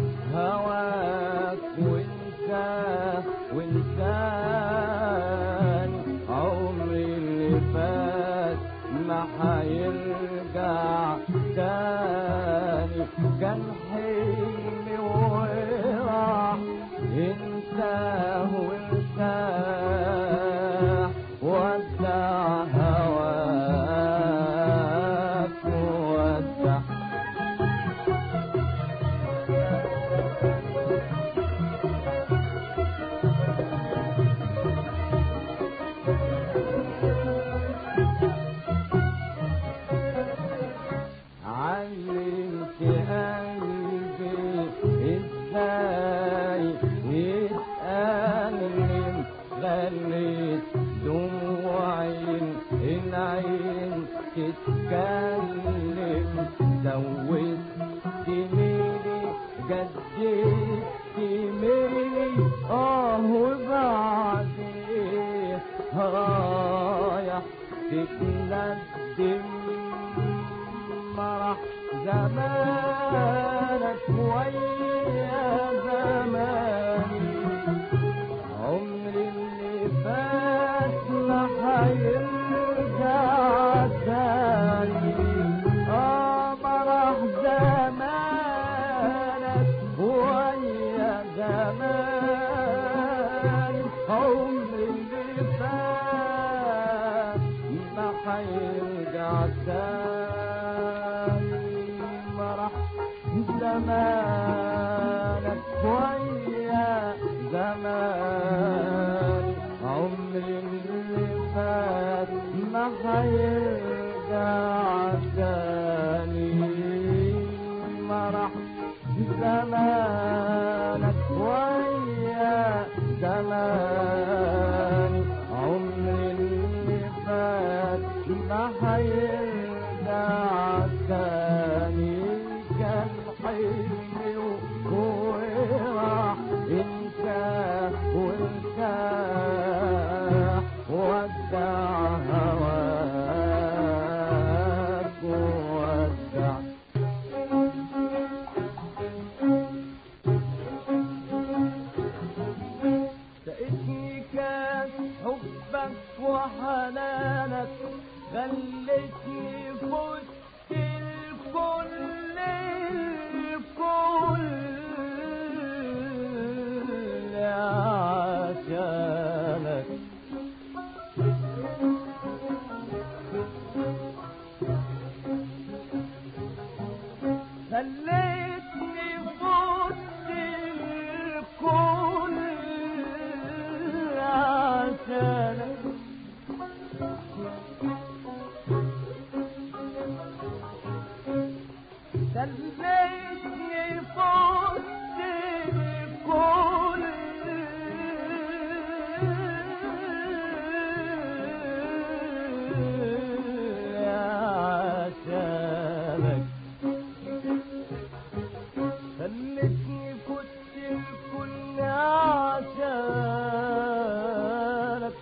هواك وانت وانسان عمري اللي فات ما حيرجع تاني كان حلمي وراح انت وارتاح ودع هواك ودع علمت قلبي ازاي يتألم خليت دموعي العين تتكلم زودت ميلي جددت ميلي اه وبعدين رايح تتندم مرح زمانك ويا زماني عمري اللي فات ما حيرجع تاني اه مرح زمانك ويا زماني عمري اللي فات ما حيرجع تاني مرح زمانك ويا زمان عمري اللي فات ما حيرجع تاني مرح زمانك ويا زمان عمري اللي فات ما حيرجع تاني كان حلمي وراح انت وارتاح ودع هواك ودع سقتني كاس حبك وحنانك خلتني فزت الكل الكل عشانك خليتني فزت الكل عشانك خليتني فزت الكل عشانك خلتني كنت الكل عشانك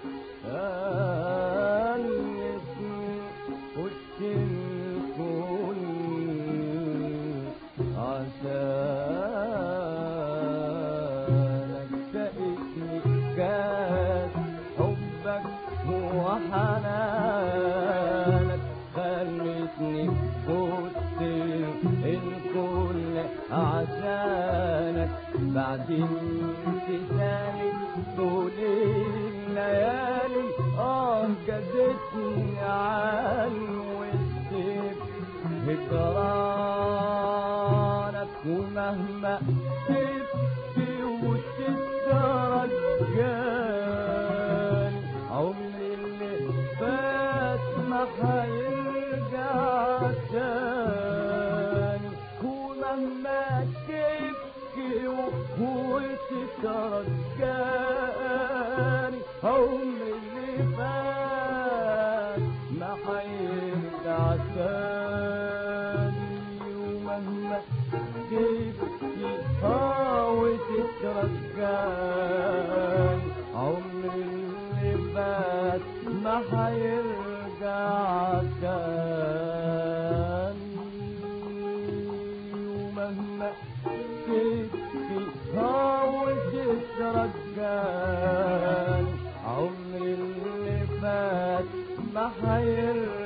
خلتني كنت الكل عشانك سقتني كاس حبك وحنانك خلتني كنت الكل عشانك بعدين تسالي طول الليالي اه جدتني عن والسيف هجرانك ومهما تبكي وتترجاني عمري اللي فات ما حيرجع تاني ومهما تبكي وتترجاني عمري اللي فات ما حيرجع تاني ومهما تبكي اه وتترجاني عمري اللي فات ما حيرجع تاني مهما تبكي هاوش ترجعني عمري اللي فات ما حيرجع